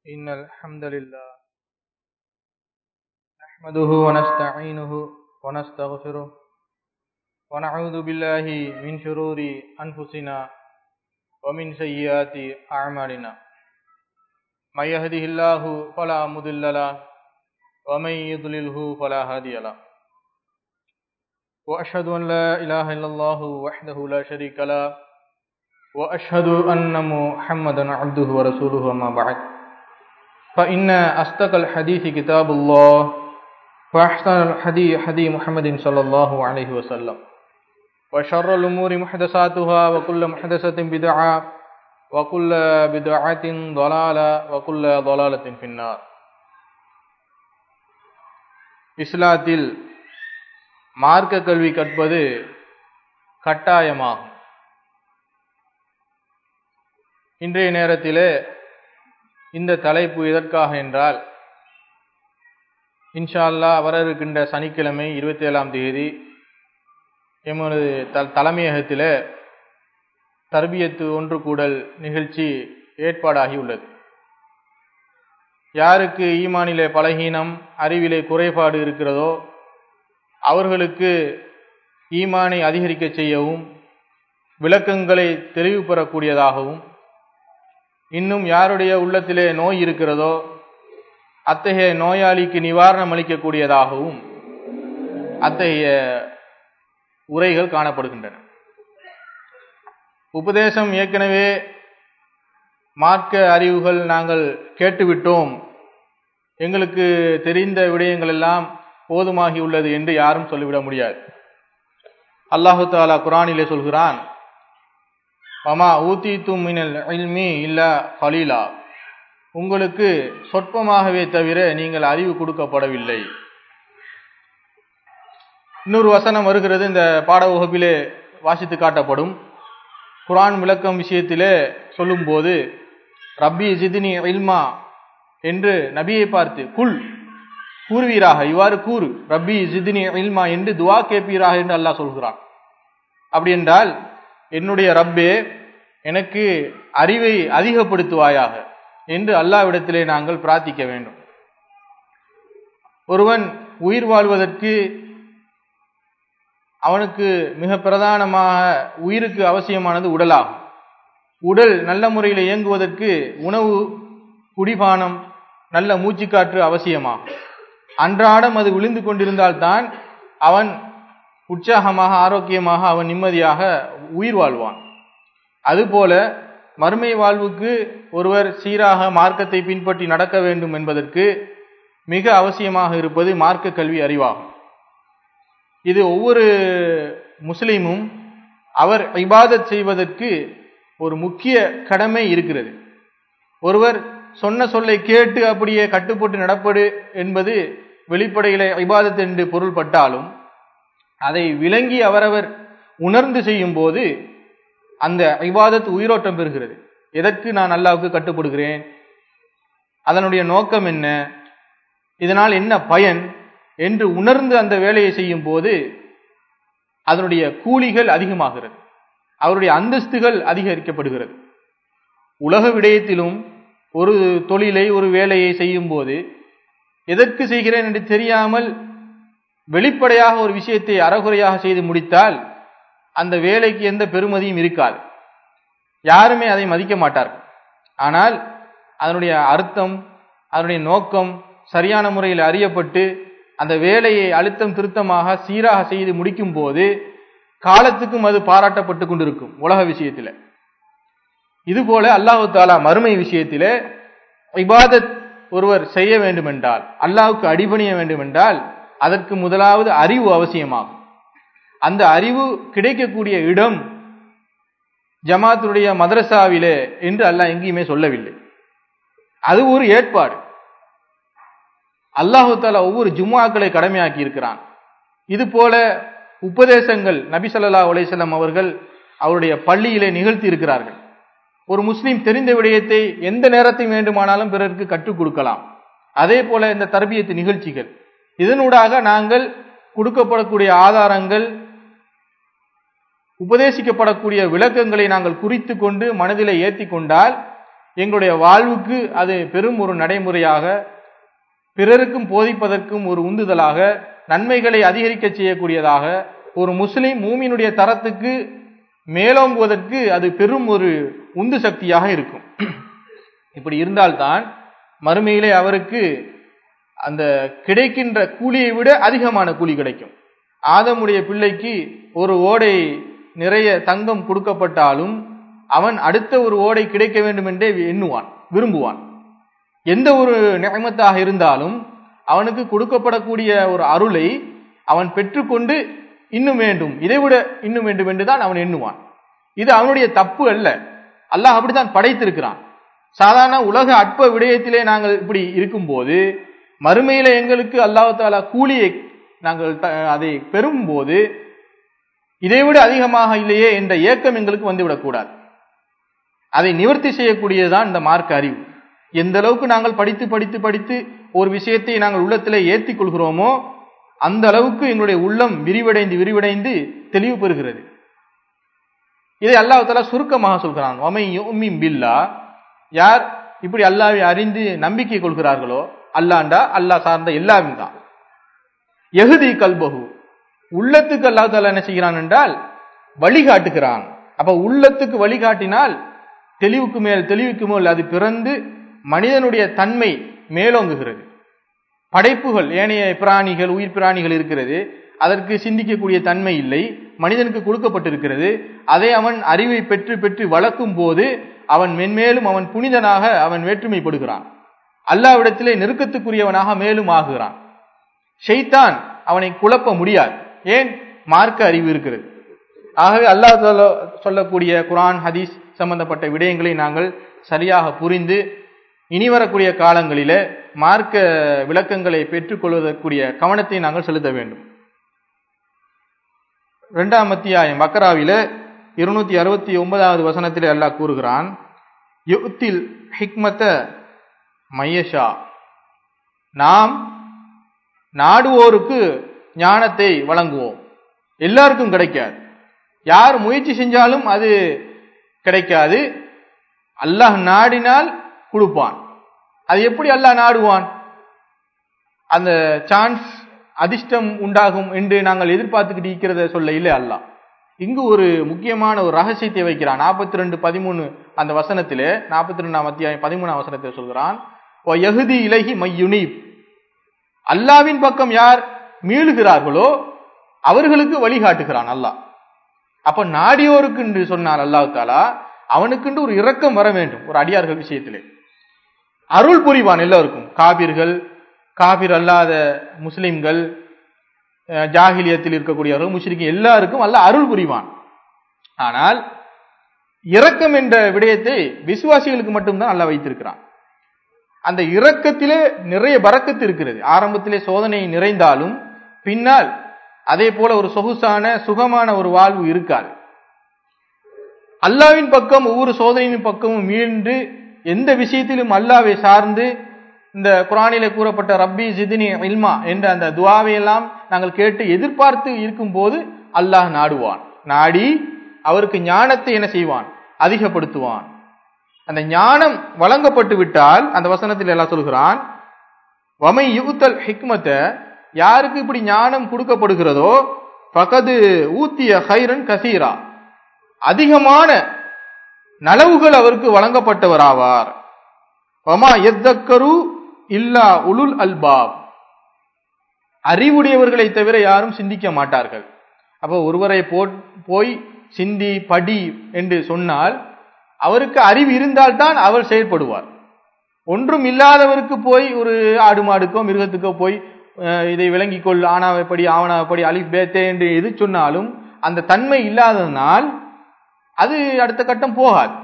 إن الحمد لله نحمده ونستعينه ونستغفره ونعوذ بالله من شرور أنفسنا ومن سيئات أعمالنا من يهده الله فلا مضل له ومن يضلله فلا هادي له وأشهد أن لا إله إلا الله وحده لا شريك له وأشهد أن محمدا عبده ورسوله أما بعد فإن أصدق الحديث كتاب الله وأحسن الحديث حديث محمد صلى الله عليه وسلم وشر الأمور محدثاتها وكل محدثة بدعة وكل بدعة ضلالة وكل ضلالة في النار இஸ்லாத்தில் மார்க்க கல்வி கற்பது கட்டாயமாகும் இன்றைய நேரத்திலே இந்த தலைப்பு எதற்காக என்றால் இன்ஷா அல்லா வர இருக்கின்ற சனிக்கிழமை இருபத்தி ஏழாம் தேதி எமது த தலைமையகத்தில் தர்பியத்து ஒன்று கூடல் நிகழ்ச்சி ஏற்பாடாகி உள்ளது யாருக்கு ஈமானிலே பலகீனம் அறிவிலே குறைபாடு இருக்கிறதோ அவர்களுக்கு ஈமானை அதிகரிக்க செய்யவும் விளக்கங்களை தெளிவு பெறக்கூடியதாகவும் இன்னும் யாருடைய உள்ளத்திலே நோய் இருக்கிறதோ அத்தகைய நோயாளிக்கு நிவாரணம் அளிக்கக்கூடியதாகவும் அத்தகைய உரைகள் காணப்படுகின்றன உபதேசம் ஏற்கனவே மார்க்க அறிவுகள் நாங்கள் கேட்டுவிட்டோம் எங்களுக்கு தெரிந்த விடயங்கள் எல்லாம் போதுமாகி உள்ளது என்று யாரும் சொல்லிவிட முடியாது அல்லாஹு தாலா குரானிலே சொல்கிறான் வமா ஊத்தி தும்மினல் இல்மி இல்ல ஹலீலா உங்களுக்கு சொற்பமாகவே தவிர நீங்கள் அறிவு கொடுக்கப்படவில்லை இன்னொரு வசனம் வருகிறது இந்த பாட வகுப்பிலே வாசித்து காட்டப்படும் குரான் விளக்கம் விஷயத்திலே சொல்லும்போது ரப்பி ஜிதினி இல்மா என்று நபியை பார்த்து குல் கூறுவீராக இவ்வாறு கூறு ரப்பி ஜிதினி இல்மா என்று துவா கேட்பீராக என்று அல்லாஹ் சொல்கிறான் அப்படி என்றால் என்னுடைய ரப்பே எனக்கு அறிவை அதிகப்படுத்துவாயாக என்று அல்லாவிடத்திலே நாங்கள் பிரார்த்திக்க வேண்டும் ஒருவன் உயிர் வாழ்வதற்கு அவனுக்கு மிக பிரதானமாக உயிருக்கு அவசியமானது உடலாகும் உடல் நல்ல முறையில் இயங்குவதற்கு உணவு குடிபானம் நல்ல மூச்சுக்காற்று அவசியமாகும் அன்றாடம் அது விழுந்து கொண்டிருந்தால்தான் அவன் உற்சாகமாக ஆரோக்கியமாக அவன் நிம்மதியாக உயிர் வாழ்வான் அதுபோல மறுமை வாழ்வுக்கு ஒருவர் சீராக மார்க்கத்தை பின்பற்றி நடக்க வேண்டும் என்பதற்கு மிக அவசியமாக இருப்பது மார்க்க கல்வி அறிவாகும் இது ஒவ்வொரு முஸ்லீமும் அவர் இபாதத் செய்வதற்கு ஒரு முக்கிய கடமை இருக்கிறது ஒருவர் சொன்ன சொல்லை கேட்டு அப்படியே கட்டுப்பட்டு நடப்படு என்பது வெளிப்படையில இபாதத் என்று பொருள்பட்டாலும் அதை விளங்கி அவரவர் உணர்ந்து செய்யும் போது அந்த இபாதத் உயிரோட்டம் பெறுகிறது எதற்கு நான் அல்லாவுக்கு கட்டுப்படுகிறேன் அதனுடைய நோக்கம் என்ன இதனால் என்ன பயன் என்று உணர்ந்து அந்த வேலையை செய்யும் போது அதனுடைய கூலிகள் அதிகமாகிறது அவருடைய அந்தஸ்துகள் அதிகரிக்கப்படுகிறது உலக விடயத்திலும் ஒரு தொழிலை ஒரு வேலையை செய்யும் போது எதற்கு செய்கிறேன் என்று தெரியாமல் வெளிப்படையாக ஒரு விஷயத்தை அறகுறையாக செய்து முடித்தால் அந்த வேலைக்கு எந்த பெருமதியும் இருக்காது யாருமே அதை மதிக்க மாட்டார்கள் ஆனால் அதனுடைய அர்த்தம் அதனுடைய நோக்கம் சரியான முறையில் அறியப்பட்டு அந்த வேலையை அழுத்தம் திருத்தமாக சீராக செய்து முடிக்கும் போது காலத்துக்கும் அது பாராட்டப்பட்டு கொண்டிருக்கும் உலக விஷயத்தில் இதுபோல அல்லாஹு தாலா மறுமை விஷயத்தில் இபாதத் ஒருவர் செய்ய வேண்டும் என்றால் அல்லாவுக்கு அடிபணிய வேண்டும் என்றால் அதற்கு முதலாவது அறிவு அவசியமாகும் அந்த அறிவு கிடைக்கக்கூடிய இடம் ஜமாத்துடைய மதரசாவிலே என்று அல்லாஹ் எங்கேயுமே சொல்லவில்லை அது ஒரு ஏற்பாடு அல்லாஹு தாலா ஒவ்வொரு ஜும்மாக்களை கடமையாக்கி இருக்கிறான் இது போல உபதேசங்கள் நபி சொல்லா அலிசல்லாம் அவர்கள் அவருடைய பள்ளியிலே நிகழ்த்தி இருக்கிறார்கள் ஒரு முஸ்லீம் தெரிந்த விடயத்தை எந்த நேரத்தை வேண்டுமானாலும் பிறருக்கு கற்றுக் கொடுக்கலாம் அதே போல இந்த தரபியத்து நிகழ்ச்சிகள் இதனூடாக நாங்கள் கொடுக்கப்படக்கூடிய ஆதாரங்கள் உபதேசிக்கப்படக்கூடிய விளக்கங்களை நாங்கள் குறித்து கொண்டு மனதிலே ஏற்றி கொண்டால் எங்களுடைய வாழ்வுக்கு அது பெரும் ஒரு நடைமுறையாக பிறருக்கும் போதிப்பதற்கும் ஒரு உந்துதலாக நன்மைகளை அதிகரிக்க செய்யக்கூடியதாக ஒரு முஸ்லிம் மூமியினுடைய தரத்துக்கு மேலோங்குவதற்கு அது பெரும் ஒரு உந்து சக்தியாக இருக்கும் இப்படி இருந்தால்தான் மறுமையிலே அவருக்கு அந்த கிடைக்கின்ற கூலியை விட அதிகமான கூலி கிடைக்கும் ஆதமுடைய பிள்ளைக்கு ஒரு ஓடை நிறைய தங்கம் கொடுக்கப்பட்டாலும் அவன் அடுத்த ஒரு ஓடை கிடைக்க வேண்டும் என்றே எண்ணுவான் விரும்புவான் எந்த ஒரு நியமத்தாக இருந்தாலும் அவனுக்கு கொடுக்கப்படக்கூடிய ஒரு அருளை அவன் பெற்றுக்கொண்டு இன்னும் வேண்டும் இதைவிட இன்னும் வேண்டும் என்றுதான் அவன் எண்ணுவான் இது அவனுடைய தப்பு அல்ல அல்லாஹ் அப்படித்தான் படைத்திருக்கிறான் சாதாரண உலக அற்ப விடயத்திலே நாங்கள் இப்படி இருக்கும்போது மறுமையில எங்களுக்கு அல்லாஹாலா கூலியை நாங்கள் த- அதை பெறும்போது இதைவிட அதிகமாக இல்லையே என்ற ஏக்கம் எங்களுக்கு வந்துவிடக்கூடாது அதை நிவர்த்தி செய்யக்கூடியதுதான் இந்த மார்க்க அறிவு எந்த அளவுக்கு நாங்கள் படித்து படித்து படித்து ஒரு விஷயத்தை நாங்கள் உள்ளத்திலே ஏற்றிக் கொள்கிறோமோ அந்த அளவுக்கு எங்களுடைய உள்ளம் விரிவடைந்து விரிவடைந்து தெளிவு பெறுகிறது இதை அல்லாஹ் தஆலா சுருக்கமாக சொல்கிறான் வமை யுமின் பில்லா யார் இப்படி அல்லாஹ்வை அறிந்து நம்பிக்கை கொள்கிறார்களோ அல்லாண்டா அல்லாஹ் சார்ந்த எல்லாரும் தான் எகுதி கல்பகு உள்ளத்துக்கு அல்லாஹ் தாலா என்ன செய்கிறான் என்றால் வழிகாட்டுகிறான் அப்ப உள்ளத்துக்கு வழிகாட்டினால் தெளிவுக்கு மேல் தெளிவுக்கு மேல் அது பிறந்து மனிதனுடைய தன்மை மேலோங்குகிறது படைப்புகள் ஏனைய பிராணிகள் உயிர் பிராணிகள் இருக்கிறது அதற்கு சிந்திக்கக்கூடிய தன்மை இல்லை மனிதனுக்கு கொடுக்கப்பட்டிருக்கிறது அதை அவன் அறிவை பெற்று பெற்று வளர்க்கும் போது அவன் மென்மேலும் அவன் புனிதனாக அவன் வேற்றுமைப்படுகிறான் அல்லாவிடத்திலே நெருக்கத்துக்குரியவனாக மேலும் ஆகுகிறான் ஷைத்தான் அவனை குழப்ப முடியாது ஏன் மார்க்க அறிவு இருக்கிறது ஆகவே அல்லாஹ் சொல்ல- சொல்லக்கூடிய குர்ஆன் ஹதீஸ் சம்பந்தப்பட்ட விடயங்களை நாங்கள் சரியாக புரிந்து இனி வரக்கூடிய காலங்களிலே மார்க்க விளக்கங்களை பெற்றுக்கொள்வதற்குரிய கவனத்தை நாங்கள் செலுத்த வேண்டும் இரண்டாம் அத்தியாயம் பக்ராவில இருநூத்தி அறுபத்தி ஒன்பதாவது வசனத்திலே அல்லாஹ் கூறுகிறான் யுத்தில் ஹிக்மத மையஷா நாம் நாடுவோருக்கு ஞானத்தை வழங்குவோம் எல்லாருக்கும் கிடைக்காது யார் முயற்சி செஞ்சாலும் அது கிடைக்காது அல்லாஹ் நாடினால் கொடுப்பான் அது எப்படி அல்லாஹ் நாடுவான் அந்த சான்ஸ் அதிர்ஷ்டம் உண்டாகும் என்று நாங்கள் எதிர்பார்த்துக்கிட்டு இருக்கிறத சொல்ல இல்லை அல்லாஹ் இங்கு ஒரு முக்கியமான ஒரு ரகசியத்தை வைக்கிறான் நாற்பத்தி ரெண்டு பதிமூணு அந்த வசனத்திலே நாற்பத்தி ரெண்டாம் அத்தியாயம் பதிமூணாம் வசனத்தில் சொல்கிறான் "வ யஹ்தி இலகி மையுனீப் அல்லாவின் பக்கம் யார் மீளுகிறார்களோ அவர்களுக்கு வழிகாட்டுகிறான் அல்லாஹ் அப்ப நாடியோருக்கு என்று சொன்னார் அல்லாஹ் தாலா அவனுக்கென்று ஒரு இரக்கம் வர வேண்டும் ஒரு அடியார்கள் விஷயத்திலே அருள் புரிவான் எல்லோருக்கும் காபிர்கள் காபிர் அல்லாத முஸ்லிம்கள் அஹ், ஜாகிலியத்தில் இருக்கக்கூடியவர்கள் முஸ்லிம் எல்லாருக்கும் அல்லாஹ் அருள் புரிவான் ஆனால் இரக்கம் என்ற விடயத்தை விசுவாசிகளுக்கு மட்டும்தான் அல்லாஹ் வைத்திருக்கிறான் அந்த இரக்கத்திலே நிறைய பறக்கத்து இருக்கிறது ஆரம்பத்திலே சோதனை நிறைந்தாலும் பின்னால் அதே போல ஒரு சொகுசான சுகமான ஒரு வாழ்வு இருக்காது அல்லாவின் பக்கம் ஒவ்வொரு சோதனையின் பக்கமும் மீண்டு எந்த விஷயத்திலும் அல்லாவை சார்ந்து இந்த குரானிலே கூறப்பட்ட ரப்பி ஜிதினி இல்மா என்ற அந்த துவாவை எல்லாம் நாங்கள் கேட்டு எதிர்பார்த்து இருக்கும்போது அல்லாஹ் நாடுவான் நாடி அவருக்கு ஞானத்தை என்ன செய்வான் அதிகப்படுத்துவான் அந்த ஞானம் வழங்கப்பட்டு விட்டால் அந்த வசனத்தில் எல்லாம் சொல்கிறான் வமை யுகுத்தல் ஹிக்மத்தை யாருக்கு இப்படி ஞானம் கொடுக்கப்படுகிறதோ பகது ஊத்திய ஹைரன் கசீரா அதிகமான நலவுகள் அவருக்கு வழங்கப்பட்டவராவார் வமா எத்தக்கரு இல்லா உலுல் அல்பாப் அறிவுடையவர்களை தவிர யாரும் சிந்திக்க மாட்டார்கள் அப்போ ஒருவரை போ- போய் சிந்தி படி என்று சொன்னால் அவருக்கு அறிவு இருந்தால்தான் அவர் செயல்படுவார் ஒன்றும் இல்லாதவருக்கு போய் ஒரு ஆடு மாடுக்கோ மிருகத்துக்கோ போய் அஹ், இதை விளங்கிக் கொள் ஆனாவைப்படி ஆவணாவைப்படி அலிஃப் பேத்தே என்று எது சொன்னாலும் அந்த தன்மை இல்லாததனால் அது அடுத்த கட்டம் போகாது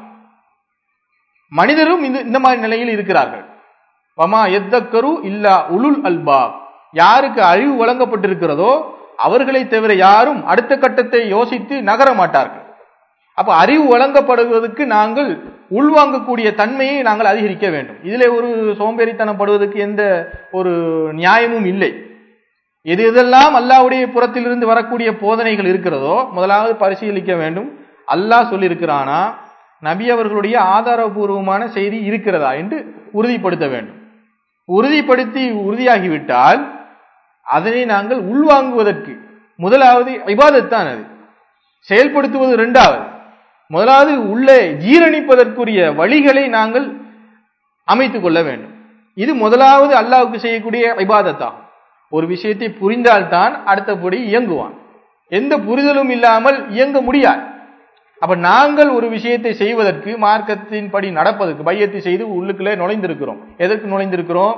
மனிதரும் இந்த இந்த மாதிரி நிலையில் இருக்கிறார்கள் வமா எத்தக்கரு இல்லா உலுல் அல்பாப் யாருக்கு அறிவு வழங்கப்பட்டிருக்கிறதோ அவர்களை தவிர யாரும் அடுத்த கட்டத்தை யோசித்து நகர மாட்டார்கள் அப்ப அறிவு வழங்கப்படுவதற்கு நாங்கள் உள்வாங்கக்கூடிய தன்மையை நாங்கள் அதிகரிக்க வேண்டும் இதிலே ஒரு சோம்பேறித்தனப்படுவதற்கு எந்த ஒரு நியாயமும் இல்லை எது எதெல்லாம் அல்லாஹ்வுடைய புறத்திலிருந்து வரக்கூடிய போதனைகள் இருக்கிறதோ முதலாவது பரிசீலிக்க வேண்டும் அல்லாஹ் சொல்லியிருக்கிறானா நபி அவர்களுடைய ஆதாரபூர்வமான செய்தி இருக்கிறதா என்று உறுதிப்படுத்த வேண்டும் உறுதிப்படுத்தி உறுதியாகிவிட்டால் அதனை நாங்கள் உள்வாங்குவதற்கு முதலாவது இபாதத்தான் அது செயல்படுத்துவது இரண்டாவது முதலாவது உள்ளே ஜீரணிப்பதற்குரிய வழிகளை நாங்கள் அமைத்துக் கொள்ள வேண்டும் இது முதலாவது அல்லாஹ்வுக்கு செய்யக்கூடிய இபாதத்தாகும் ஒரு விஷயத்தை புரிந்தால்தான் அடுத்தபடி இயங்குவான் எந்த புரிதலும் இல்லாமல் இயங்க முடியாது அப்ப நாங்கள் ஒரு விஷயத்தை செய்வதற்கு மார்க்கத்தின் படி நடப்பதற்கு பையத்தை செய்து உள்ளுக்குள்ளே நுழைந்திருக்கிறோம் எதற்கு நுழைந்திருக்கிறோம்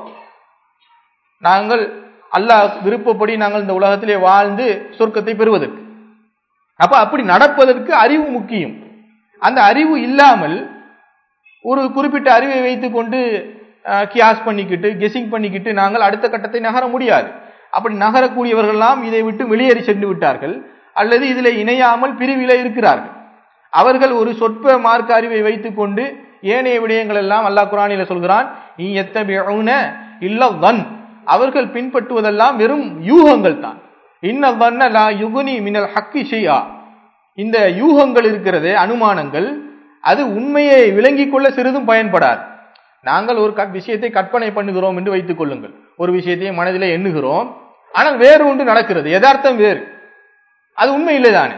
நாங்கள் அல்லாஹ் விருப்பப்படி நாங்கள் இந்த உலகத்திலே வாழ்ந்து சொர்க்கத்தை பெறுவதற்கு அப்ப அப்படி நடப்பதற்கு அறிவு முக்கியம் அந்த அறிவு இல்லாமல் ஒரு குறிப்பிட்ட அறிவை வைத்துக்கொண்டு கியாஸ் பண்ணிக்கிட்டு கெஸிங் பண்ணிக்கிட்டு நாங்கள் அடுத்த கட்டத்தை நகர முடியாது அப்படி நகரக்கூடியவர்கள்லாம் இதை விட்டு வெளியேறி சென்று விட்டார்கள் அல்லது இதில் இணையாமல் பிரிவில இருக்கிறார்கள் அவர்கள் ஒரு சொற்ப மார்க்க அறிவை வைத்துக்கொண்டு ஏனைய விடயங்கள் எல்லாம் அல்லாஹ் குரானில சொல்கிறான் நீ எத்தபியூன இல்ல வன் அவர்கள் பின்பற்றுவதெல்லாம் வெறும் யூகங்கள் தான் இன்ன வண்ண லா யுகுனி மினல் ஹக்கி ஷையா இந்த யூகங்கள் இருக்கிறது அனுமானங்கள் அது உண்மையை விளங்கிக் கொள்ள சிறிதும் பயன்படாது நாங்கள் ஒரு க- விஷயத்தை கற்பனை பண்ணுகிறோம் என்று வைத்துக் கொள்ளுங்கள் ஒரு விஷயத்தை மனதிலே எண்ணுகிறோம் ஆனால் வேறு ஒன்று நடக்கிறது யதார்த்தம் வேறு அது உண்மை இல்லைதானே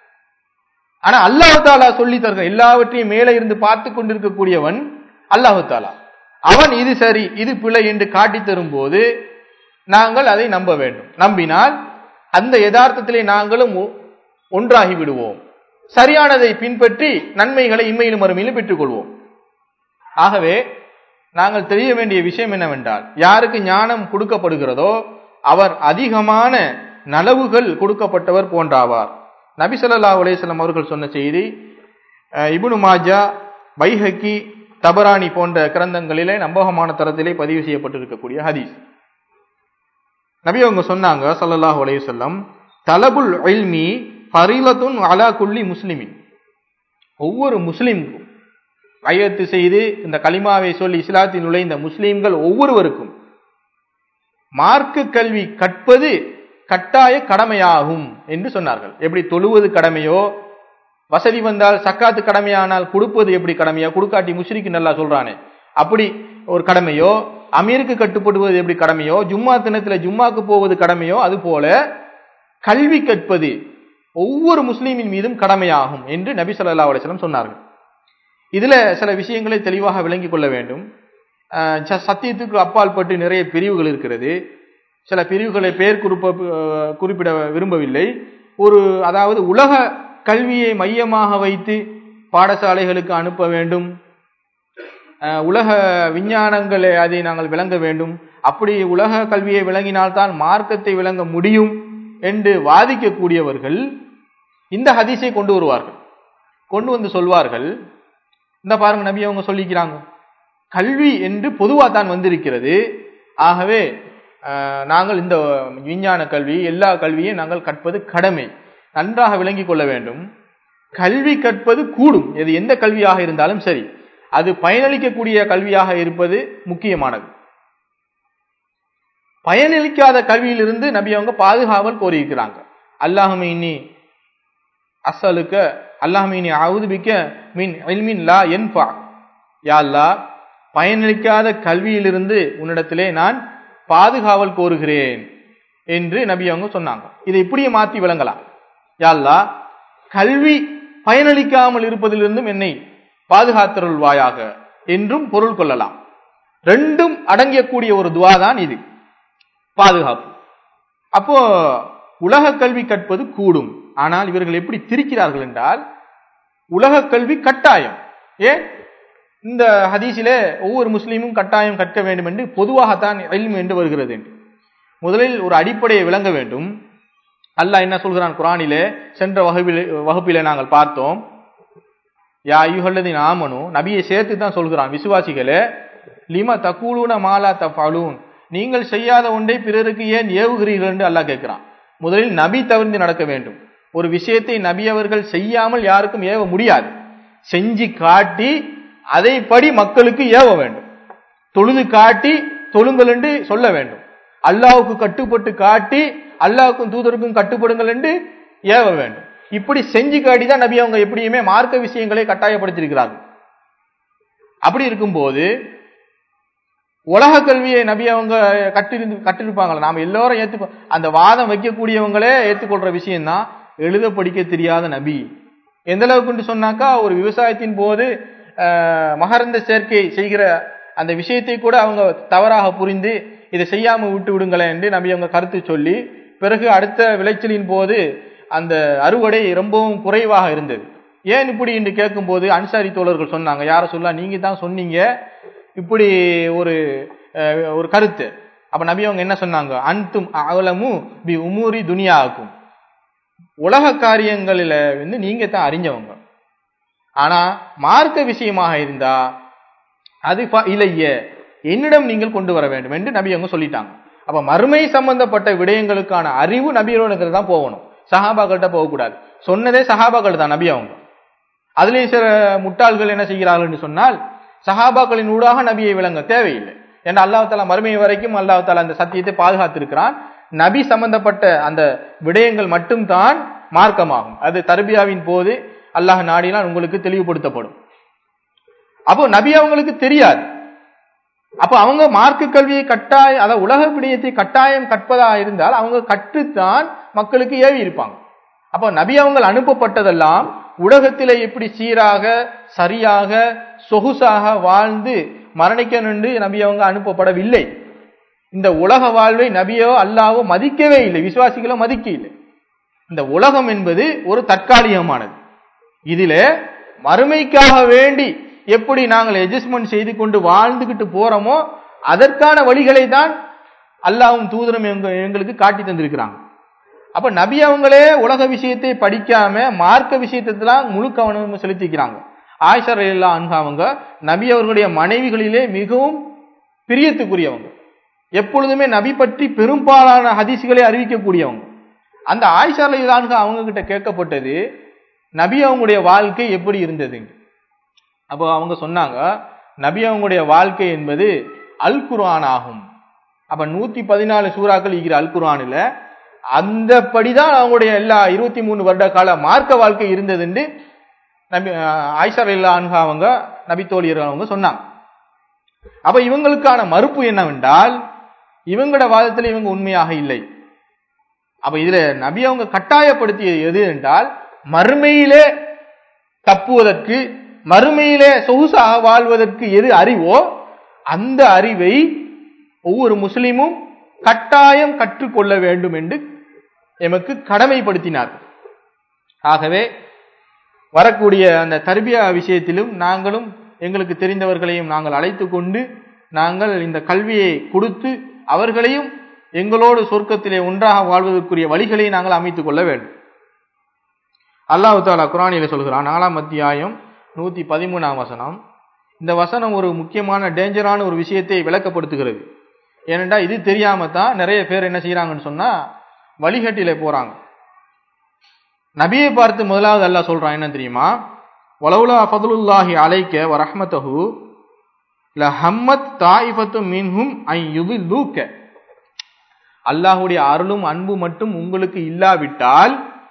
ஆனா அல்லாஹ் தாலா சொல்லி தருக எல்லாவற்றையும் மேலே இருந்து பார்த்து கொண்டிருக்கக்கூடியவன் அல்லாஹ் தாலா அவன் இது சரி இது பிழை என்று காட்டி தரும்போது நாங்கள் அதை நம்ப வேண்டும் நம்பினால் அந்த யதார்த்தத்திலே நாங்களும் ஒ- ஒன்றாகி விடுவோம் சரியானதை பின்பற்றி நன்மைகளை இம்மையிலும் மறுமையிலும் பெற்றுக்கொள்வோம் ஆகவே நாங்கள் தெரிய வேண்டிய விஷயம் என்னவென்றால் யாருக்கு ஞானம் கொடுக்கப்படுகிறதோ அவர் அதிகமான நலவுகள் கொடுக்கப்பட்டவர் போன்றாவார் நபி ஸல்லல்லாஹு அலைஹி வஸல்லம் அவர்கள் சொன்ன செய்தி அஹ், இப்னு மாஜா பைஹக்கி தபரானி போன்ற கிரந்தங்களிலே நம்பகமான தரத்திலே பதிவு செய்யப்பட்டிருக்கக்கூடிய ஹதீஸ் நபி அவங்க சொன்னாங்க ஸல்லல்லாஹு அலைஹி வஸல்லம் தலபுல் இல்மி ஃபரீலத்துன் அலா குல்லி முஸ்லிமின் ஒவ்வொரு முஸ்லிம்க்கும் கையெழுத்து செய்து இந்த கலிமாவை சொல்லி இஸ்லாத்தில் நுழைந்த முஸ்லிம்கள் ஒவ்வொருவருக்கும் மார்க்க கல்வி கற்பது கட்டாய கடமையாகும் என்று சொன்னார்கள் எப்படி தொழுவது கடமையோ வசதி வந்தால் சக்காத்து கடமையானால் கொடுப்பது எப்படி கடமையா கொடுக்காட்டி முஷ்ரிக்கு நல்லா சொல்றானே அப்படி ஒரு கடமையோ அமீருக்கு கட்டுப்படுவது எப்படி கடமையோ ஜும்மா தினத்துல ஜும்மாக்கு போவது கடமையோ அது போல கல்வி கற்பது ஒவ்வொரு முஸ்லீமின் மீதும் கடமையாகும் என்று நபி ஸல்லல்லாஹு அலைஹி வஸல்லம் சொன்னார்கள் இதுல சில விஷயங்களை தெளிவாக விளங்கிக் கொள்ள வேண்டும் அஹ் ச- சத்தியத்துக்கு அப்பால் பட்டு நிறைய பிரிவுகள் இருக்கிறது சில பிரிவுகளை பெயர் குறிப்ப அஹ் குறிப்பிட விரும்பவில்லை ஒரு அதாவது உலக கல்வியை மையமாக வைத்து பாடசாலைகளுக்கு அனுப்ப வேண்டும் அஹ் உலக விஞ்ஞானங்களை அதை நாங்கள் விளங்க வேண்டும் அப்படி உலக கல்வியை விளங்கினால்தான் மார்க்கத்தை விளங்க முடியும் என்று வாதிக்கக்கூடியவர்கள் இந்த ஹதீஸை கொண்டு வருவார்கள் கொண்டு வந்து சொல்வார்கள் இந்த பாருங்க நபி அவங்க சொல்லிக்கிறாங்க கல்வி என்று பொதுவா தான் வந்திருக்கிறது ஆகவே அஹ், நாங்கள் இந்த விஞ்ஞான கல்வி எல்லா கல்வியும் நாங்கள் கற்பது கடமை நன்றாக விளங்கிக் கொள்ள வேண்டும் கல்வி கற்பது கூடும் எது எந்த கல்வியாக இருந்தாலும் சரி அது பயனளிக்கக்கூடிய கல்வியாக இருப்பது முக்கியமானது பயனளிக்காத கல்வியிலிருந்து நபி அவங்க பாதுகாவல் கோரியிருக்கிறாங்க அல்லாஹுமே இன்னி அசலுக்க அல்லாஹ்மீனி அவுதுபிக்க மின் இல்மின் லா என்பா யா அல்லாஹ் பயனளிக்காத கல்வியிலிருந்து உன்னிடத்திலே நான் பாதுகாவல் கோருகிறேன் என்று நபி அவங்க சொன்னாங்க இதை இப்படியே மாத்தி விளங்கலாம் யா அல்லாஹ் கல்வி பயனளிக்காமல் இருப்பதிலிருந்தும் என்னை பாதுகாத்தருள்வாயாக என்றும் பொருள் கொள்ளலாம் ரெண்டும் அடங்கக்கூடிய ஒரு துவா தான் இது பாதுகாப்பு அப்போ உலக கல்வி கற்பது கூடும் ஆனால் இவர்கள் எப்படி திரிக்கிறார்கள் என்றால் உலக கல்வி கட்டாயம் ஏன் இந்த ஹதீஸிலே ஒவ்வொரு முஸ்லீமும் கட்டாயம் கற்க வேண்டும் என்று பொதுவாகத்தான் இல்ம் என்று வருகிறது என்று முதலில் ஒரு அடிப்படையை விளங்க வேண்டும் அல்லாஹ் என்ன சொல்கிறான் குரானிலே சென்ற வகுப்பிலே வகுப்பிலே நாங்கள் பார்த்தோம் யா ஐயுஹல்லதின் ஆமனு நபியை சேர்த்து தான் சொல்கிறான் விசுவாசிகளே லிம தக்கூலூன மாலா தஃபாலூன் நீங்கள் செய்யாத ஒன்றை பிறருக்கு ஏன் ஏவுகிறீர்கள் என்று அல்லாஹ் கேட்கிறான் முதலில் நபி தவிர்த்து நடக்க வேண்டும் ஒரு விஷயத்தை நபி அவர்கள் செய்யாமல் யாருக்கும் ஏவ முடியாது செஞ்சு காட்டி அதைப்படி மக்களுக்கு ஏவ வேண்டும் தொழுது காட்டி தொழுங்கள் என்று சொல்ல வேண்டும் அல்லாஹ்வுக்கு கட்டுப்பட்டு காட்டி அல்லாஹ்வுக்கும் தூதருக்கும் கட்டுப்படுங்கள் என்று ஏவ வேண்டும் இப்படி செஞ்சு காட்டி தான் நபி அவங்க எப்படியுமே மார்க்க விஷயங்களை கட்டாயப்படுத்தியிருக்கிறார்கள் அப்படி இருக்கும்போது உலக கல்வியை நபி அவங்க கட்டிருந்து கட்டிருப்பாங்களா நாம எல்லாரும் ஏத்துக்கோ அந்த வாதம் வைக்கக்கூடியவங்களே ஏத்துக்கொள்ற விஷயம் தான் எழுத படிக்க தெரியாத நபி எந்த அளவுக்கு சொன்னாக்கா ஒரு விவசாயத்தின் போது அஹ், மகரந்த சேர்க்கை செய்கிற அந்த விஷயத்தை கூட அவங்க தவறாக புரிந்து இதை செய்யாம விட்டு விடுங்களேன் என்று நபி அவங்க கருத்து சொல்லி பிறகு அடுத்த விளைச்சலின் போது அந்த அறுவடை ரொம்பவும் குறைவாக இருந்தது ஏன் இப்படி என்று கேட்கும்போது அன்சாரி தோழர்கள் சொன்னாங்க யார சொல்லலாம் நீங்க தான் சொன்னீங்க இப்படி ஒரு அஹ், ஒரு கருத்து அப்ப நபி அவங்க என்ன சொன்னாங்க அன்தும் அவலமு பி உமூரி துனியாக்கும் உலக காரியங்களில வந்து நீங்க தான் அறிஞ்சவங்க ஆனா மார்க்க விஷயமாக இருந்தா அது ஃப- இலைய என்னிடம் நீங்கள் கொண்டு வர வேண்டும் என்று நபி அவங்க சொல்லிட்டாங்க அப்ப மறுமை சம்பந்தப்பட்ட விடயங்களுக்கான அறிவு நபியோட தான் போகணும் சஹாபாக்கள்கிட்ட போகக்கூடாது சொன்னதே சஹாபாக்கள் தான் நபி அவங்க அதுலயும் சில முட்டாள்கள் என்ன செய்கிறார்கள் என்று சொன்னால் சஹாபாக்களின் ஊடாக நபியை விளங்க தேவையில்லை ஏன்னா அல்லாஹ் தாலா மறுமை வரைக்கும் அல்லாஹ் தாலா அந்த சத்தியத்தை பாதுகாத்திருக்கிறான் நபி சம்பந்தப்பட்ட அந்த விடயங்கள் மட்டும்தான் மார்க்கமாகும் அது தர்பியாவின் போது அல்லாஹ் நாடினால் உங்களுக்கு தெளிவுபடுத்தப்படும் அப்போ நபி அவங்களுக்கு தெரியாது அப்ப அவங்க மார்க்க கல்வியை கட்டாய அதாவது உலக விடயத்தை கட்டாயம் கற்பதா இருந்தால் அவங்க கற்றுத்தான் மக்களுக்கு ஏவி இருப்பாங்க அப்ப நபி அவங்க அனுப்பப்பட்டதெல்லாம் உலகத்திலே எப்படி சீராக சரியாக சொகுசாக வாழ்ந்து மரணிக்கணும் என்று நபி அவங்க அனுப்பப்படவில்லை இந்த உலக வாழ்வை நபியோ அல்லாவோ மதிக்கவே இல்லை விசுவாசிகளோ மதிக்க இல்லை இந்த உலகம் என்பது ஒரு தற்காலிகமானது இதிலே மறுமைக்காக வேண்டி எப்படி நாங்கள் அட்ஜஸ்ட்மெண்ட் செய்து கொண்டு வாழ்ந்துகிட்டு போறோமோ அதற்கான வழிகளை தான் அல்லாவும் தூதரும் எங்க- எங்களுக்கு காட்டி தந்திருக்கிறாங்க அப்ப நபி அவங்களே உலக விஷயத்தை படிக்காம மார்க்க விஷயத்தான் முழு கவனம் செலுத்திக்கிறாங்க ஆயிஷா ரலியல்லா அன்ஹா அவங்க நபி அவர்களுடைய மனைவிகளிலே மிகவும் பிரியத்துக்குரியவங்க எப்பொழுதுமே நபி பற்றி பெரும்பாலான ஹதீஸ்களை அறிவிக்கக்கூடியவங்க அந்த ஆயிஷா ரலியல்லா அன்ஹா அவங்க கிட்ட கேட்கப்பட்டது நபி அவங்களுடைய வாழ்க்கை எப்படி இருந்தது அப்போ அவங்க சொன்னாங்க நபி அவங்களுடைய வாழ்க்கை என்பது அல் குர்ஆன் ஆகும் அப்ப நூத்தி பதினாலு சூறாக்கள் இருக்கிற அல் குர்ஆனில் அந்த படிதான் அவங்களுடைய எல்லா இருபத்தி மூணு வருட கால மார்க்க வாழ்க்கை இருந்தது என்று நபி அஹ், ஆயிஷா இல்லா அன்ஹா அவங்க நபி தோழியர்கள் அவங்க சொன்னாங்க அப்ப இவங்களுக்கான மறுப்பு என்னவென்றால் இவங்களோட வாதத்தில் இவங்க உண்மையாக இல்லை அப்ப இதுல நபி அவங்க கட்டாயப்படுத்தியது எது என்றால் மறுமையிலே தப்புவதற்கு மறுமையிலே சொகுசாக வாழ்வதற்கு எது அறிவோ அந்த அறிவை ஒவ்வொரு முஸ்லிமும் கட்டாயம் கற்றுக்கொள்ள வேண்டும் என்று எமக்கு கடமைப்படுத்தினார் ஆகவே வரக்கூடிய அந்த தர்பியா விஷயத்திலும் நாங்களும் எங்களுக்கு தெரிந்தவர்களையும் நாங்கள் அழைத்து கொண்டு நாங்கள் இந்த கல்வியை கொடுத்து அவர்களையும் எங்களோடு சொர்க்கத்திலே ஒன்றாக வாழ்வதற்குரிய வழிகளை நாங்கள் அமைத்துக் கொள்ள வேண்டும் அல்லாஹ் தாலா குரானில சொல்கிறான் நாலாம் அத்தியாயம் நூத்தி பதிமூணாம் வசனம் இந்த வசனம் ஒரு முக்கியமான டேஞ்சரான ஒரு விஷயத்தை விளக்கப்படுத்துகிறது ஏனென்றா இது தெரியாம தான் நிறைய பேர் என்ன செய்யறாங்கன்னு சொன்னா வழிகட்டில போறாங்க நபியை பார்த்து முதலாவது அல்லாஹ் சொல்றான் என்ன தெரியுமா வலவுலா ஃபதுலுல்லாஹி அலைக்க வ ரஹ்மத்தஹு ல ஹம்மத் தாயிஃபத்து மின்ஹும் ஐ யுதில்லூக்க அல்லாஹ்வுடைய அருளும் அன்பு மட்டும் உங்களுக்கு இல்லாவிட்டால்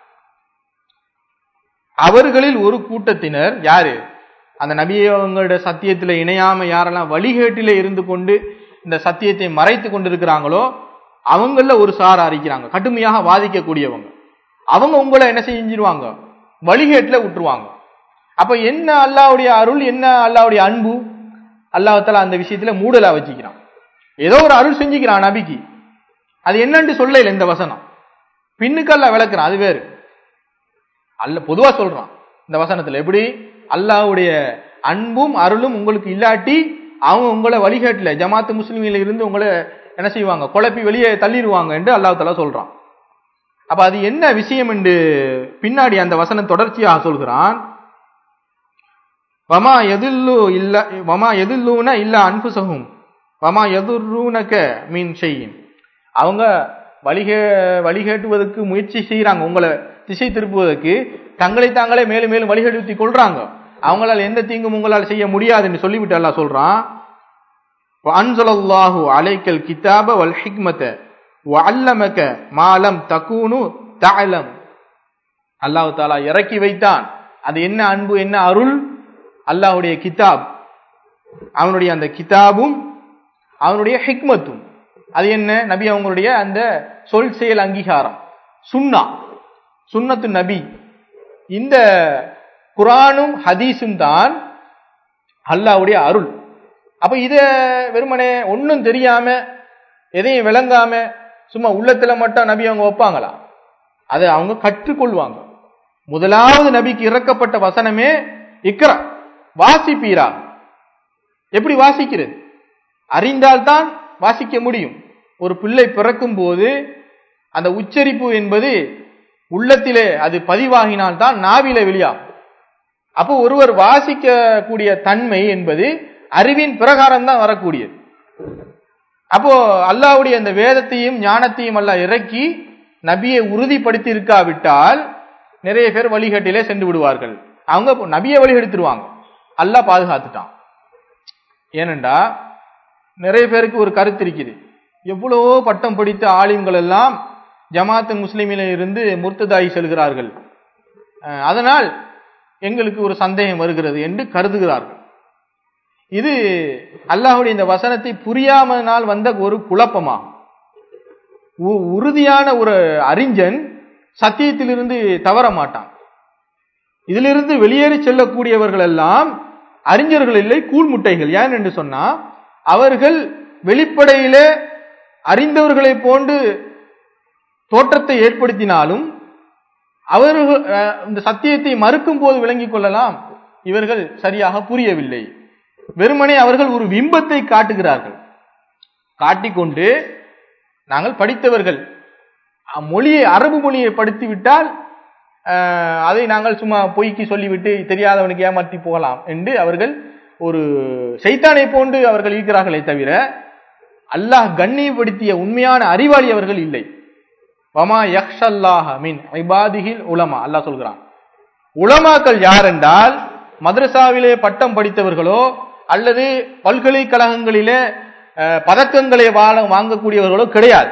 அவர்களில் ஒரு கூட்டத்தினர் யாரு அந்த நபியவங்களோட சத்தியத்துல இணையாம யாரெல்லாம் வழிகேட்டில இருந்து கொண்டு இந்த சத்தியத்தை மறைத்து கொண்டிருக்கிறாங்களோ அவங்கள ஒரு சார அறிக்கிறாங்க கடுமையாக வாதிக்கக்கூடியவங்க அவங்க உங்களை என்ன செஞ்சிருவாங்க வழிகேட்டுல விட்டுருவாங்க அப்ப என்ன அல்லாவுடைய அருள் என்ன அல்லாவுடைய அன்பு அல்லாஹால அந்த விஷயத்துல மூடலா வச்சுக்கிறான் ஏதோ ஒரு அருள் செஞ்சுக்கிறான் நபிக்கு அது என்னன்னு சொல்லல இந்த வசனம் பின்னுக்கல்ல விளக்குறான் அது வேறு அல்ல பொதுவா சொல்றான் இந்த வசனத்துல எப்படி அல்லாஹ்வுடைய அன்பும் அருளும் உங்களுக்கு இல்லாட்டி அவங்க உங்களை வழிகாட்டல ஜமாத்து முஸ்லிமில இருந்து உங்களை என்ன செய்வாங்க குழப்பி வெளியே தள்ளிடுவாங்க என்று அல்லாஹ் தலா சொல்றான் அப்ப அது என்ன விஷயம் என்று பின்னாடி அந்த வசனம் தொடர்ச்சியாக சொல்கிறான் வமா எதில்லு இல்ல வமா எதில்லூன இல்ல அன்புசகும் வமா எதிர்ரூனக மீன் செய்யும் அவங்க வழிகே வழிகேட்டுவதற்கு முயற்சி செய்யறாங்க உங்களை திசை திருப்புவதற்கு தங்களை தாங்களே மேலும் மேலும் வழிகெடுத்தி கொள்றாங்க அவங்களால எந்த தீங்கும் உங்களால் செய்ய முடியாதுன்னு சொல்லிவிட்டு அல்லாஹ் சொல்றான் அன்சலல்லாஹு அலைக்கல் கிதாப வல் ஹிக்மத வல்லமக மாலம் தக்கூனு தஅலம் அல்லாஹு தாலா இறக்கி வைத்தான் அது என்ன அன்பு என்ன அருள் அல்லாஹுடைய கிதாப் அவனுடைய அந்த கிதாபும் அவனுடைய ஹிக்மத்தும் அது என்ன நபி அவங்களுடைய அந்த சொல் செயல் அங்கீகாரம் சுன்னா சுன்னத்து நபி இந்த குரானும் ஹதீஸும் தான் அல்லாஹ்வுடைய அருள் அப்ப இத வெறுமனே ஒன்றும் தெரியாம எதையும் விளங்காம சும்மா உள்ளத்துல மட்டும் நபி அவங்க வைப்பாங்களா அதை அவங்க கற்றுக்கொள்வாங்க முதலாவது நபிக்கு இறக்கப்பட்ட வசனமே இக்ரா வாசிப்பீரா எப்படி வாசிக்கிறது அறிந்தால்தான் வாசிக்க முடியும் ஒரு பிள்ளை பிறக்கும் போது அந்த உச்சரிப்பு என்பது உள்ளத்திலே அது பதிவாகினால்தான் நாவில வெளியாகும் அப்போ ஒருவர் வாசிக்கக்கூடிய தன்மை என்பது அறிவின் பிரகாரம் தான் வரக்கூடியது அப்போ அல்லாஹ்வுடைய அந்த வேதத்தையும் ஞானத்தையும் அல்லாஹ் இறக்கி நபியை உறுதிப்படுத்தி இருக்காவிட்டால் நிறைய பேர் வழிகட்டிலே சென்று விடுவார்கள் அவங்க நபியை வழிகெடுத்துருவாங்க அல்லாஹ் பாதுகாத்துட்டான் ஏனென்றா நிறைய பேருக்கு ஒரு கருத்து இருக்குது எவ்வளவோ பட்டம் படித்த ஆலிம்கள் எல்லாம் ஜமாத்து முஸ்லிமில இருந்து முர்த்ததாகி செல்கிறார்கள் அஹ் அதனால் எங்களுக்கு ஒரு சந்தேகம் வருகிறது என்று கருதுகிறார்கள் இது அல்லாஹுடைய இந்த வசனத்தை புரியாமனால் வந்த ஒரு குழப்பமாகும் உ- உறுதியான ஒரு அறிஞன் சத்தியத்திலிருந்து தவற மாட்டான் இதிலிருந்து வெளியேறி செல்லக்கூடியவர்கள் எல்லாம் அறிஞர்கள் இல்லை கூழ்முட்டைகள் ஏன் என்று சொன்னா அவர்கள் வெளிப்படையிலே அறிந்தவர்களை போன்று தோற்றத்தை ஏற்படுத்தினாலும் அவர்கள் அஹ், இந்த சத்தியத்தை மறுக்கும் போது விளங்கிக் கொள்ளலாம் இவர்கள் சரியாக புரியவில்லை வெறுமனே அவர்கள் ஒரு பிம்பத்தை காட்டுகிறார்கள் காட்டிக்கொண்டு நாங்கள் படித்தவர்கள் அஹ், மொழியை அரபு மொழியை படித்துவிட்டால் அஹ், அதை நாங்கள் சும்மா பொய்க்கு சொல்லிவிட்டு தெரியாதவனுக்கு ஏமாற்றி போகலாம் என்று அவர்கள் ஒரு சைத்தானை போன்று அவர்கள் இருக்கிறார்களே தவிர அல்லாஹ் கண்ணியப்படுத்திய உண்மையான அறிவாளி அவர்கள் இல்லை வமா யக்ஷல்லாஹ மின் இபாதிஹில் உலமா அல்லாஹ் சொல்கிறான் உலமாக்கள் யார் என்றால் மദ്രസാவிலே பட்டம் படித்தவர்களோ அல்லது பல்கலைக்கழகங்களிலே அஹ், பதக்கங்களை வாழ வாங்கக்கூடியவர்களோ கிடையாது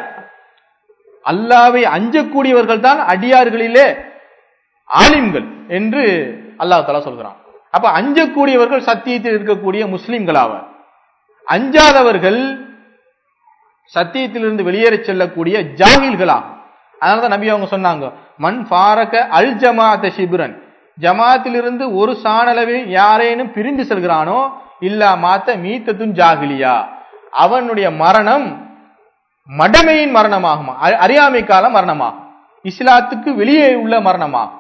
அல்லாவை அஞ்சக்கூடியவர்கள் தான் அடியார்களிலே ஆலிம்கள் என்று அல்லாஹ் தலா சொல்கிறான் அப்ப அஞ்சக்கூடியவர்கள் சத்தியத்தில் இருக்கக்கூடிய முஸ்லிம்கள் ஆவர் அஞ்சாதவர்கள் சத்தியத்திலிருந்து வெளியேறச் செல்லக்கூடிய ஜாகில்களாகும் அதனாலதான் நபி அவங்க சொன்னாங்க மண் ஃபாரக அல் ஜமாத்த சிபுரன் ஜமாத்திலிருந்து ஒரு சாணளவில் யாரேனும் பிரிந்து செல்கிறானோ இல்லா மாத்த மீத்தத்துன் ஜாகிலியா அவனுடைய மரணம் மடமையின் மரணமாகும் அ- அறியாமை கால மரணமாகும் இஸ்லாத்துக்கு வெளியே உள்ள மரணமாகும்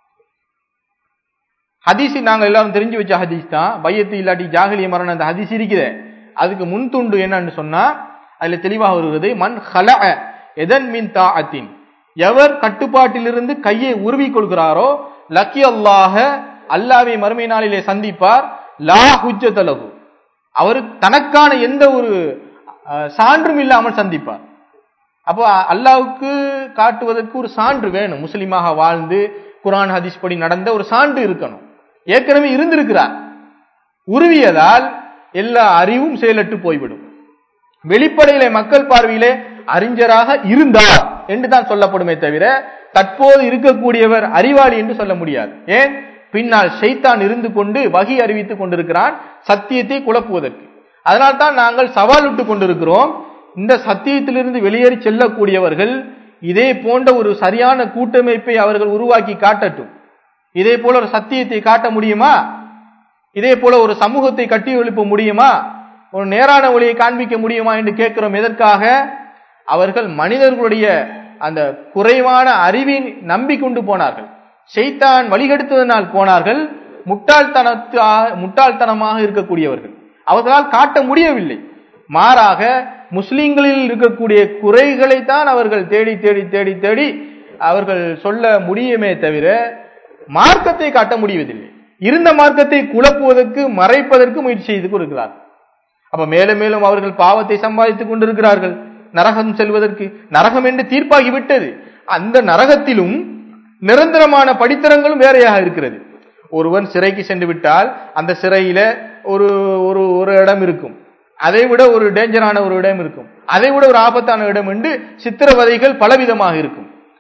ஹதீஸ் நாங்க எல்லாரும் தெரிஞ்சு வச்ச ஹதீஸ் தான் பையத்து இல்லாட்டி ஜாகிலிய மரணம் அந்த ஹதீஸ் இருக்குதே அதுக்கு முன் துண்டு என்னன்னு சொன்னா அதுல தெளிவாக வருகிறது மண் ஹல எதன் மின் தாஅத்தின் எவர் கட்டுப்பாட்டிலிருந்து கையை உருவிக் கொள்கிறாரோ லக்கி அல்லாஹ அல்லாவை மறுமை நாளிலே சந்திப்பார் லா ஹுஜ்ஜதலகு அவர் தனக்கான எந்த ஒரு அஹ், சான்றும் இல்லாமல் சந்திப்பார் அப்போ அல்லாவுக்கு காட்டுவதற்கு ஒரு சான்று வேணும் முஸ்லிமாக வாழ்ந்து குர்ஆன் ஹதீஸ் படி நடந்த ஒரு சான்று இருக்கணும் ஏற்கனவே இருந்திருக்கிறார் உருவியதால் எல்லா அறிவும் செயலற்று போய்விடும் வெளிப்படையில மக்கள் பார்வையிலே அறிஞராக இருந்தார் என்று தான் சொல்லப்படுமே தவிர தற்போது இருக்கக்கூடியவர் அறிவாளி என்று சொல்ல முடியாது ஏன் பின்னால் ஷைத்தான் இருந்து கொண்டு வகி அறிவித்துக் கொண்டிருக்கிறான் சத்தியத்தை குழப்புவதற்கு அதனால்தான் நாங்கள் சவால் விட்டு கொண்டிருக்கிறோம் இந்த சத்தியத்திலிருந்து வெளியேறி செல்லக்கூடியவர்கள் இதே போன்ற ஒரு சரியான கூட்டமைப்பை அவர்கள் உருவாக்கி காட்டட்டும் இதே போல ஒரு சத்தியத்தை காட்ட முடியுமா இதே போல ஒரு சமூகத்தை கட்டி எழுப்ப முடியுமா ஒரு நேரான ஒளியை காண்பிக்க முடியுமா என்று கேட்கிறோம் எதற்காக அவர்கள் மனிதர்களுடைய அந்த குறைவான அறிவின் நம்பிக்கொண்டு போனார்கள் ஷைத்தான் வழிகெடுத்ததனால் போனார்கள் முட்டாள்தனத்தா முட்டாள்தனமாக இருக்கக்கூடியவர்கள் அவர்களால் காட்ட முடியவில்லை மாறாக முஸ்லிம்களில் இருக்கக்கூடிய குறைகளை தான் அவர்கள் தேடி தேடி தேடி தேடி அவர்கள் சொல்ல முடியுமே தவிர மார்க்கத்தை காட்ட முடிவதில்லை இருந்த மார்க்கத்தை குழப்புவதற்கு மறைப்பதற்கு முயற்சி செய்து கொண்டிருக்கிறார்கள் அப்ப மேலும் மேலும் அவர்கள் பாவத்தை சம்பாதித்துக் கொண்டிருக்கிறார்கள் நரகம் செல்வதற்கு நரகம் என்று தீர்ப்பாகி விட்டது அந்த நரகத்திலும் நிரந்தரமான படித்தரங்களும் வேறையாக இருக்கிறது ஒருவன் சிறைக்கு சென்று விட்டால் அந்த சிறையில ஒரு ஒரு ஒரு இடம் இருக்கும் அதை விட ஒரு டேஞ்சரான ஒரு இடம் இருக்கும் அதை விட ஒரு ஆபத்தான இடம் என்று சித்திரவதைகள் பலவிதமாக இருக்கும்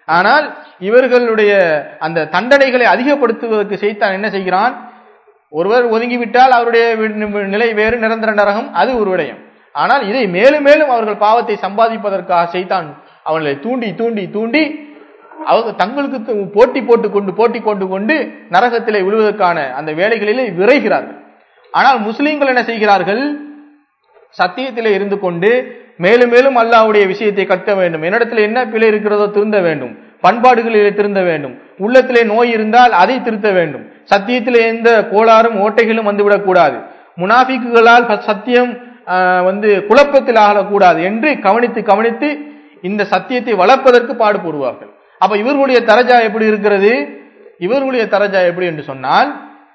ஆனால் இவர்களுடைய அந்த தண்டனைகளை அதிகப்படுத்துவதற்கு செய்தான் என்ன செய்கிறான் ஒருவர் ஒதுங்கிவிட்டால் அவருடைய வி- நிலை வேறு நிரந்தர நரகம் அது ஒரு விடயம் ஆனால் இதை மேலும் மேலும் அவர்கள் பாவத்தை சம்பாதிப்பதற்காக செய்தான் அவர்களை தூண்டி தூண்டி தூண்டி அவங்க தங்களுக்கு து- போட்டி போட்டு கொண்டு போட்டி கொண்டு கொண்டு நரகத்திலே விழுவதற்கான அந்த வேலைகளிலே விரைகிறார்கள் ஆனால் முஸ்லிம்கள் என்ன செய்கிறார்கள் சத்தியத்திலே இருந்து கொண்டு மேலும் மேலும் அல்லாஹ்வுடைய விஷயத்தை கற்க வேண்டும் என்னிடத்தில் என்ன பிழை இருக்கிறதோ திருந்த வேண்டும் பண்பாடுகளிலே திருந்த வேண்டும் உள்ளத்திலே நோய் இருந்தால் அதை திருத்த வேண்டும் சத்தியத்திலே எந்த கோளாறும் ஓட்டைகளும் வந்துவிடக் கூடாது முனாஃபிக்குகளால் ப- சத்தியம் ஆஹ், வந்து குழப்பத்தில் ஆகக்கூடாது என்று கவனித்து கவனித்து இந்த சத்தியத்தை வளர்ப்பதற்கு பாடுபடுவார்கள் அப்ப இவர்களுடைய தரஜா எப்படி இருக்கிறது இவர்களுடைய தரஜா எப்படி என்று சொன்னால்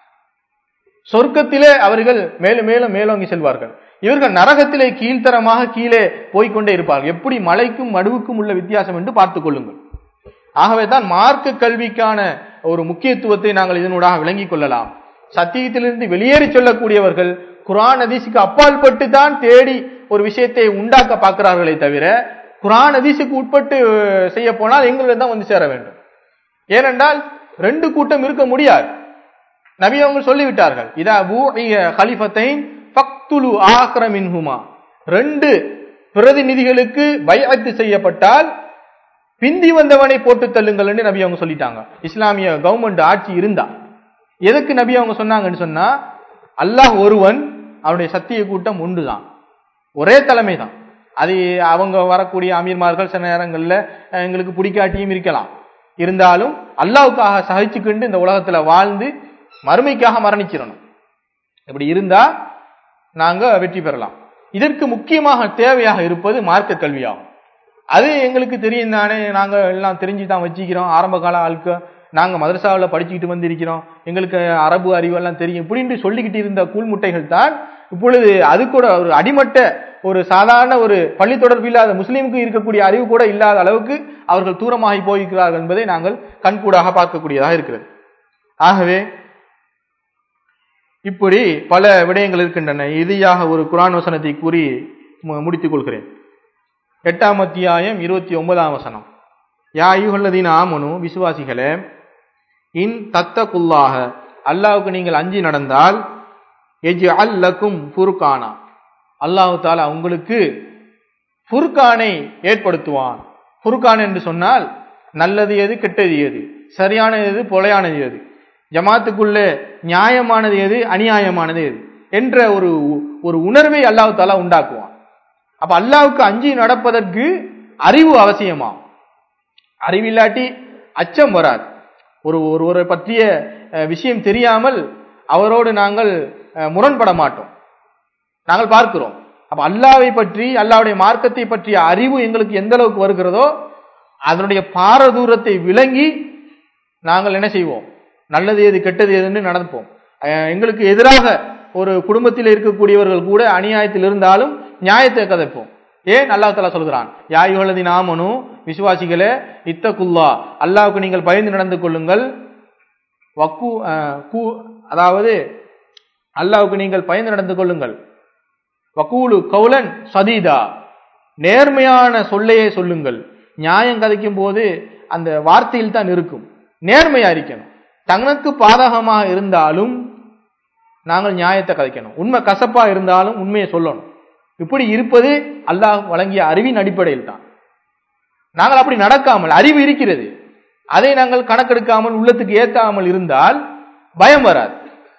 சொர்க்கத்திலே அவர்கள் மேலும் மேலும் மேலோங்கி செல்வார்கள் இவர்கள் நரகத்திலே கீழ்த்தரமாக கீழே போய்க்கொண்டே இருப்பார்கள் எப்படி மலைக்கும் மடுவுக்கும் உள்ள வித்தியாசம் என்று பார்த்துக் கொள்ளுங்கள் ஆகவே தான் மார்க்க கல்விக்கான ஒரு முக்கியத்துவத்தை நாங்கள் இதனூடாக விளங்கிக் கொள்ளலாம் சத்தியத்திலிருந்து வெளியேறி சொல்லக்கூடியவர்கள் குர்ஆன் ஹதீஸுக்கு அப்பால் பட்டு தான் தேடி ஒரு விஷயத்தை உண்டாக்க பார்க்கிறார்களே தவிர குர்ஆன் ஹதீஸுக்கு உட்பட்டு செய்ய போனால் எங்களிடம் தான் வந்து சேர வேண்டும் ஏனென்றால் ரெண்டு கூட்டம் இருக்க முடியாது நபி அவங்க சொல்லிவிட்டார்கள் இதா பூஇய கலிஃபத்தைன் ஃபக்துலு ஆக்ர மின்ஹுமா ரெண்டு பிரதிநிதிகளுக்கு பைஅத்து செய்யப்பட்டால் பிந்தி வந்தவனை போட்டு தள்ளுங்கள்னு நபி அவங்க சொல்லிட்டாங்க இஸ்லாமிய கவர்மெண்ட் ஆட்சி இருந்தா எதுக்கு நபி அவங்க சொன்னாங்கன்னு சொன்னா அல்லாஹ் ஒருவன் அவனுடைய சத்திய கூட்டம் ஒன்றுதான் ஒரே தலைமை தான் அது அவங்க வரக்கூடிய அமீர்மார்கள் சில நேரங்கள்ல அஹ், எங்களுக்கு பிடிக்காட்டியும் இருக்கலாம் இருந்தாலும் அல்லாவுக்காக சகிச்சுக்கிண்டு இந்த உலகத்துல வாழ்ந்து மறுமைக்காக மரணிச்சிடணும் இப்படி இருந்தா நாங்க வெற்றி பெறலாம் இதற்கு முக்கியமாக தேவையாக இருப்பது மார்க்க கல்வியாகும் அது எங்களுக்கு தெரியும் தானே நாங்க எல்லாம் தெரிஞ்சு தான் வச்சுக்கிறோம் ஆரம்ப கால ஆட்க நாங்க மதரசாவில் படிச்சுக்கிட்டு வந்திருக்கிறோம் எங்களுக்கு அரபு அறிவெல்லாம் தெரியும் இப்படின்னு சொல்லிக்கிட்டு இருந்த கூழ்முட்டைகள் தான் இப்பொழுது அது கூட ஒரு அடிமட்ட ஒரு சாதாரண ஒரு பள்ளி தொடர்பு இல்லாத முஸ்லீமுக்கு இருக்கக்கூடிய அறிவு கூட இல்லாத அளவுக்கு அவர்கள் தூரமாகி போயிருக்கிறார்கள் என்பதை நாங்கள் கண்கூடாக பார்க்கக்கூடியதாக இருக்கிறது ஆகவே இப்படி பல விடயங்கள் இருக்கின்றன இறுதியாக ஒரு குரான் வசனத்தை கூறி மு- முடித்துக் கொள்கிறேன் எட்டாம் அத்தியாயம் இருபத்தி ஒன்பதாம் வசனம் யா ஐயுகல்லதீன ஆமனு விசுவாசிகளே இன் தத்தகுல்லாக அல்லாவுக்கு நீங்கள் அஞ்சி நடந்தால் எஜ் அல்லக்கும் ஃபுர்கானா அல்லாஹு தாலா உங்களுக்கு ஃபுர்கானை ஏற்படுத்துவான் ஃபுர்கான் என்று சொன்னால் நல்லது எது கெட்டது எது சரியானது எது பொலையானது எது ஜமாத்துக்குள்ளே நியாயமானது எது அநியாயமானது எது என்ற ஒரு ஒரு உணர்வை அல்லாஹு தாலா உண்டாக்குவான் அப்ப அல்லாவுக்கு அஞ்சி நடப்பதற்கு அறிவு அவசியமா அறிவில்லாட்டி அச்சம் வராது ஒரு ஒருவரை பற்றிய அஹ், விஷயம் தெரியாமல் அவரோடு நாங்கள் அஹ், முரண்பட மாட்டோம் நாங்கள் பார்க்கிறோம் அப்ப அல்லாவை பற்றி அல்லாவுடைய மார்க்கத்தை பற்றிய அறிவு எங்களுக்கு எந்த அளவுக்கு வருகிறதோ அதனுடைய பாரதூரத்தை விளங்கி நாங்கள் என்ன செய்வோம் நல்லது எது கெட்டது எதுன்னு நடப்போம் அஹ், எங்களுக்கு எதிராக ஒரு குடும்பத்தில் இருக்கக்கூடியவர்கள் கூட அநியாயத்தில் இருந்தாலும் நியாயத்தை கதைப்போம் ஏன் அல்லாஹ் தலா சொல்கிறான் யாயுகலதி நாமனு விசுவாசிகளே இத்தகுல்லா அல்லாவுக்கு நீங்கள் பயந்து நடந்து கொள்ளுங்கள் வக்கு அஹ், கூ அதாவது அல்லாவுக்கு நீங்கள் பயந்து நடந்து கொள்ளுங்கள் வக்கூலு கௌலன் சதீதா நேர்மையான சொல்லையே சொல்லுங்கள் நியாயம் கதைக்கும் போது அந்த வார்த்தையில் தான் இருக்கும் நேர்மையா இருக்கணும் தனக்கு பாதகமாக இருந்தாலும் நாங்கள் நியாயத்தை கதைக்கணும் உண்மை கசப்பா இருந்தாலும் உண்மையை சொல்லணும் இப்படி இருப்பது அல்லாஹ் வழங்கிய அறிவின் அடிப்படையில் தான் நாங்கள் அப்படி நடக்காமல் அறிவு இருக்கிறது அதை நாங்கள் கணக்கெடுக்காமல் உள்ளத்துக்கு ஏத்தாமல் இருந்தால் பயம் வராது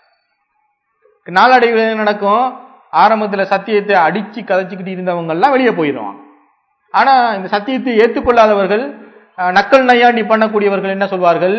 நாளடைவில் என்ன நடக்கும் ஆரம்பத்துல சத்தியத்தை அடிச்சு கதைச்சுக்கிட்டு இருந்தவங்க எல்லாம் வெளியே போயிடுவாங்க ஆனா இந்த சத்தியத்தை ஏற்றுக்கொள்ளாதவர்கள் அஹ், நக்கல் நையாண்டி பண்ணக்கூடியவர்கள் என்ன சொல்வார்கள்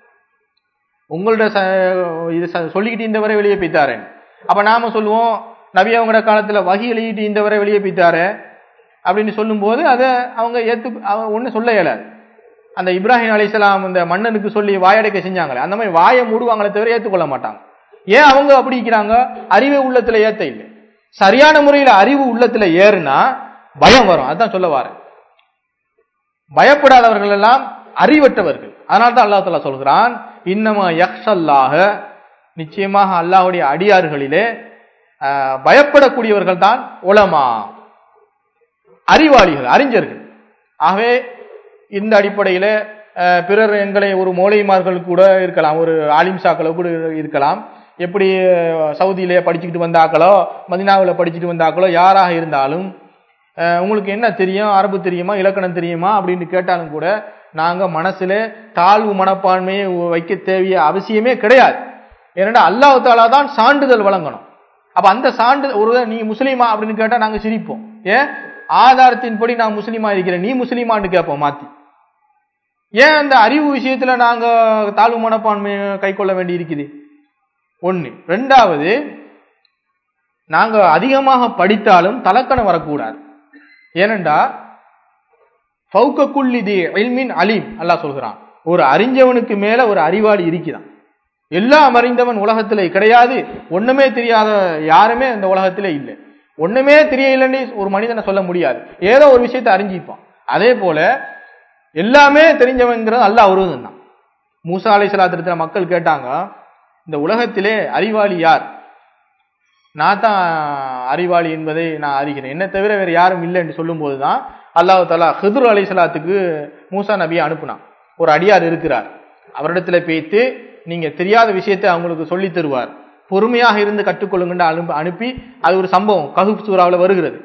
உங்களோட ச- இது ச- சொல்லிக்கிட்டு இந்த வரை வெளியே போய்த்தாரேன் அப்ப நாம சொல்லுவோம் நபி அவங்களோட காலத்துல வகி எழுதிட்டு இந்த வரை வெளியே போய்த்தாரு அப்படின்னு சொல்லும்போது அதை அவங்க ஏத்து அவங்க ஒன்றும் சொல்ல இயலாது அந்த இப்ராஹிம் அலைஹிஸ்ஸலாம் இந்த மன்னனுக்கு சொல்லி வாயடைக்க செஞ்சாங்களே அந்த மாதிரி வாயை மூடுவாங்களே தவிர ஏற்றுக்கொள்ள மாட்டாங்க ஏன் அவங்க அப்படி இருக்கிறாங்க அறிவை உள்ளத்துல ஏத்த இல்லை சரியான முறையில் அறிவு உள்ளத்துல ஏறுனா பயம் வரும் அதான் சொல்ல வாரேன் பயப்படாதவர்கள் எல்லாம் அறிவற்றவர்கள் அதனால தான் அல்லாஹ் தஆலா சொல்கிறான் இன்னமா யக்ஷல்லாக நிச்சயமாக அல்லாஹ்வுடைய அடியார்களிலே ஆஹ், பயப்படக்கூடியவர்கள் தான் உலமா அறிவாளிகள் அறிஞர்கள் ஆகவே இந்த அடிப்படையில அஹ், பிறர் எங்களை ஒரு மௌலைமார்கள் கூட இருக்கலாம் ஒரு ஆலிம்சாக்களோ கூட இருக்கலாம் எப்படி அஹ், சவுதியிலே படிச்சுக்கிட்டு வந்தாக்களோ மதினாவில் படிச்சுட்டு வந்தாக்களோ யாராக இருந்தாலும் அஹ், உங்களுக்கு என்ன தெரியும் அரபு தெரியுமா இலக்கணம் தெரியுமா அப்படின்னு கேட்டாலும் கூட நாங்க மனசுல தாழ்வு மனப்பான்மையை வைக்க தேவைய அவசியமே கிடையாது ஏன்னா அல்லாஹ் தாலா தான் சான்றிதழ் வழங்கணும் அப்ப அந்த சான்று ஒரு நீ முஸ்லீமா அப்படின்னு கேட்டா நாங்க சிரிப்போம் ஏன் ஆதாரத்தின்படி நான் முஸ்லீமா இருக்கிறேன் நீ முஸ்லீமான்னு கேட்போம் மாத்தி ஏன் அந்த அறிவு விஷயத்துல நாங்க தாழ்வு மனப்பான்மையை கை கொள்ள வேண்டி இருக்குது ஒண்ணு ரெண்டாவது நாங்க அதிகமாக படித்தாலும் தலக்கணம் வரக்கூடாது ஏனென்றா ஃபவுக்கக்குள்ளிதி இல்மின் அலீம் அல்லாஹ் சொல்கிறான் ஒரு அறிஞ்சவனுக்கு மேல ஒரு அறிவாளி இருக்கிறான் எல்லாம் அறிந்தவன் உலகத்திலே கிடையாது ஒண்ணுமே தெரியாத யாருமே இந்த உலகத்திலே இல்லை ஒண்ணுமே தெரியலன்னு ஒரு மனிதனை சொல்ல முடியாது ஏதோ ஒரு விஷயத்தை அறிஞ்சிப்பான் அதே போல எல்லாமே தெரிஞ்சவங்கிறது அல்லாஹ் ஒருவன் தான் மூசா அலை சலாத்திரத்தில் மக்கள் கேட்டாங்க இந்த உலகத்திலே அறிவாளி யார் நான் தான் அறிவாளி என்பதை நான் அறிகிறேன் என்ன தவிர வேற யாரும் இல்லை என்று சொல்லும்போது தான் அல்லாஹ் தாலா ஹிதுர் அலை சலாத்துக்கு மூசா நபியை அனுப்புனான் ஒரு அடியார் இருக்கிறார் அவரிடத்துல பேய்த்து நீங்க தெரியாத விஷயத்தை அவங்களுக்கு சொல்லித் தருவார் பொறுமையாக இருந்து கற்றுக்கொள்ளுங்கன்னு அனுப்பி அனுப்பி அது ஒரு சம்பவம் கஹுப் சூறாவில் வருகிறது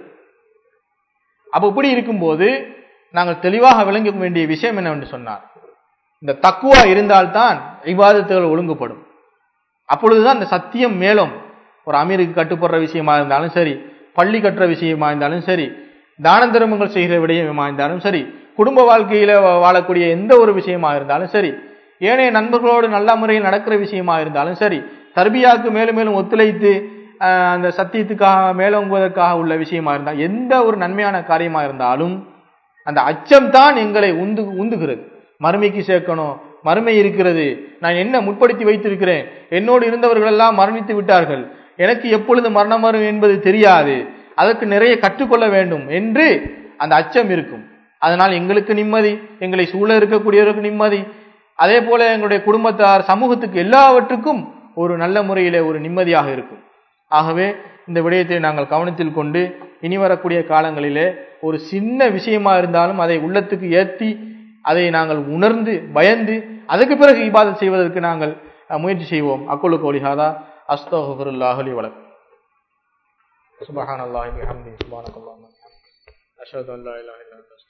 அப்ப இப்படி இருக்கும்போது நாங்கள் தெளிவாக விளங்க வேண்டிய விஷயம் என்னவென்று சொன்னார் இந்த தக்குவா இருந்தால்தான் இவாதத்துகள் ஒழுங்குபடும் அப்பொழுதுதான் இந்த சத்தியம் மேலும் ஒரு அமீருக்கு கட்டுப்படுற விஷயமா இருந்தாலும் சரி பள்ளி கட்டுற விஷயமா இருந்தாலும் சரி தான தர்மங்கள் செய்கிற விடயமா இருந்தாலும் சரி குடும்ப வாழ்க்கையில வா- வாழக்கூடிய எந்த ஒரு விஷயமா இருந்தாலும் சரி ஏனைய நண்பர்களோடு நல்ல முறையில் நடக்கிற விஷயமா இருந்தாலும் சரி தர்பியாவுக்கு மேலும் மேலும் ஒத்துழைத்து ஆஹ், அந்த சத்தியத்துக்காக மேலோங்குவதற்காக உள்ள விஷயமா இருந்தால் எந்த ஒரு நன்மையான காரியமா இருந்தாலும் அந்த அச்சம் தான் எங்களை உந்து உந்துகிறது மறுமைக்கு சேர்க்கணும் மறுமை இருக்கிறது நான் என்ன முற்படுத்தி வைத்திருக்கிறேன் என்னோடு இருந்தவர்கள் எல்லாம் மரணித்து விட்டார்கள் எனக்கு எப்பொழுது மரணம் வரும் என்பது தெரியாது அதற்கு நிறைய கற்றுக்கொள்ள வேண்டும் என்று அந்த அச்சம் இருக்கும் அதனால் எங்களுக்கு நிம்மதி எங்களை சூழ இருக்கக்கூடியவருக்கு நிம்மதி அதே போல எங்களுடைய குடும்பத்தார் சமூகத்துக்கு எல்லாவற்றுக்கும் ஒரு நல்ல முறையிலே ஒரு நிம்மதியாக இருக்கும் ஆகவே இந்த விடயத்தை நாங்கள் கவனத்தில் கொண்டு இனி வரக்கூடிய காலங்களிலே ஒரு சின்ன விஷயமா இருந்தாலும் அதை உள்ளத்துக்கு ஏற்றி அதை நாங்கள் உணர்ந்து பயந்து அதுக்கு பிறகு இபாதத் செய்வதற்கு நாங்கள் அஹ், முயற்சி செய்வோம் அக்குலு கோலிஹாதா அஸ்தகுருல்லாஹலி வழக்கு சுபஹானல்லாஹி பிஹம்தி சுப்ஹானக்கல்லாஹு அஷ்ஹது அன் லா இலாஹா இல்லா அன்த